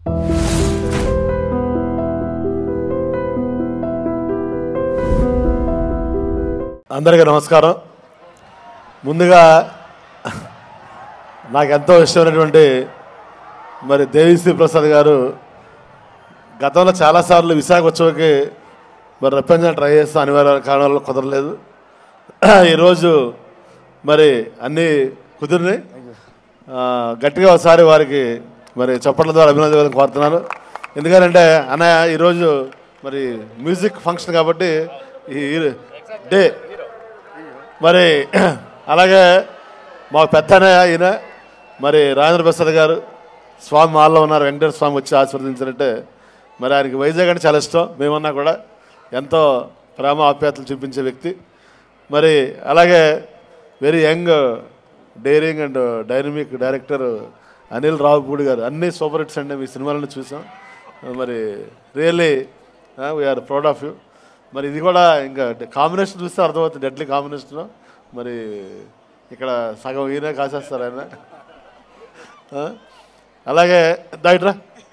అందరికీ నమస్కారం ముందుగా నాకు ఎంతో ఇష్టమైనటువంటి మరి దేవిశ్రీ ప్రసాద్ గారు గతంలో చాలాసార్లు విశాఖ ఉత్సవకి మరి రప్పించడానికి ట్రై చేస్తాం అనివార్య కారణాలు కుదరలేదు ఈరోజు మరి అన్నీ కుదిరినాయి ఆ, గట్టిగా ఒకసారి వారికి మరి చప్పట్ల ద్వారా అభినందన కోరుతున్నాను ఎందుకంటే అన్నయ్య ఈరోజు మరి మ్యూజిక్ ఫంక్షన్ కాబట్టి ఈ డే మరి అలాగే మా పెద్ద అన్నయ్య ఈయన మరి రాజేంద్ర ప్రసాద్ గారు స్వామి మాల్లో ఉన్నారు వెంకటేశ్వర స్వామి వచ్చి ఆశీర్వదించారంటే మరి ఆయనకి వైజాగ్ అంటే చాలా ఇష్టం మేమన్నా కూడా ఎంతో ప్రేమ ఆప్యాయతలు చూపించే వ్యక్తి మరి అలాగే very young daring and dynamic director Anil Ravipudi గారు అన్ని సూపర్ హిట్స్ అండి మీ సినిమాలను చూసాం మరి really we are proud of you మరి ఇది కూడా ఇంకా కాంబినేషన్ చూస్తే అర్థమవుతుంది డెడ్లీ కాంబినేషన్ మరి ఇక్కడ సగం ఈయన కాసేస్తారు ఆయన ఆ? అలాగే దాయిట్రా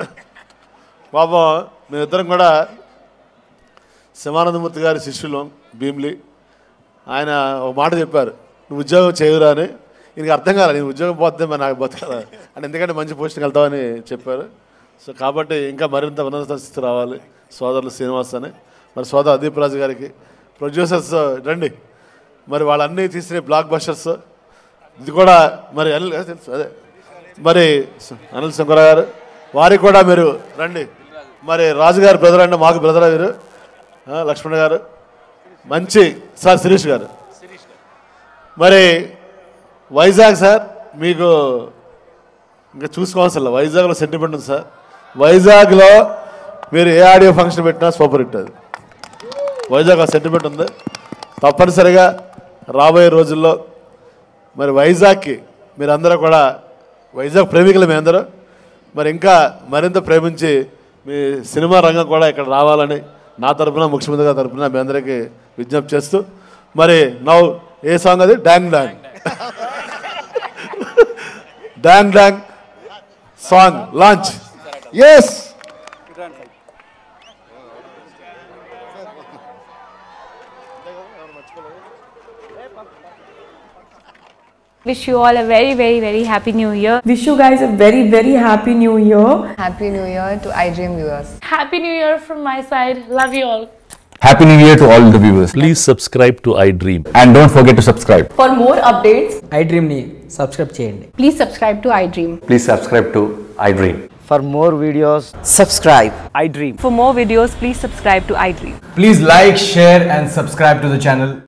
పాపం మేమిద్దరం కూడా శివానందమూర్తి గారి శిష్యులు భీమ్లీ ఆయన ఒక మాట చెప్పారు నువ్వు ఉద్యోగం చేయవురా అని ఈయనకి అర్థం కాలేదు నేను ఉద్యోగం పోతే మరి నాకు బతకాలి అని ఎందుకంటే మంచి పోస్ట్కి వెళ్తామని చెప్పారు సో కాబట్టి ఇంకా మరింత ఉన్నత స్థితి రావాలి సోదరులు శ్రీనివాస్ అని మరి సోదరు అదీప్ రాజు గారికి ప్రొడ్యూసర్స్ రండి మరి వాళ్ళన్నీ తీసిన బ్లాక్ బస్టర్స్ ఇది కూడా మరి అనిల్ కదా తెలుసు అదే మరి స- అనిల్ శంకర గారు వారికి కూడా మీరు రండి మరి రాజుగారి బ్రదర్ అంటే మాకు బ్రదర్ వీరు ఆ, లక్ష్మణ్ గారు మంచి సార్ శిరీష్ గారు మరి వైజాగ్ సార్ మీకు ఇంకా చూసుకోవాల్సిన వైజాగ్లో సెంటిమెంట్ ఉంది సార్ వైజాగ్లో మీరు ఏ ఆడియో ఫంక్షన్ పెట్టినా సూపర్ హిట్ అది వైజాగ్ ఆ సెంటిమెంట్ ఉంది తప్పనిసరిగా రాబోయే రోజుల్లో మరి వైజాగ్కి మీరందరూ కూడా వైజాగ్ ప్రేమికులు మీ అందరూ మరి ఇంకా మరింత ప్రేమించి మీ సినిమా రంగం కూడా ఇక్కడ రావాలని నా తరపున ముఖ్యమంత్రి గారి తరపున మీ అందరికీ విజ్ఞప్తి చేస్తూ మరి నవ్వు ఏ సాంగ్ అది డాంగ్ డాంగ్ డాంగ్ డాంగ్ సాంగ్ లాంచ్ ఎస్ Wish you all a very, very, very happy new year. Wish you guys a very, very happy new year. Happy New Year to iDream viewers. Happy new year from my side. Love you all. Happy New Year to all the viewers. Please subscribe to iDream. And don't forget to subscribe. For more updates, ఐ డ్రీమ్ని subscribe చేయండి Please subscribe to iDream. Please subscribe to iDream. For more videos subscribe iDream For more videos, please subscribe to iDream. Please like, share, and subscribe to the channel.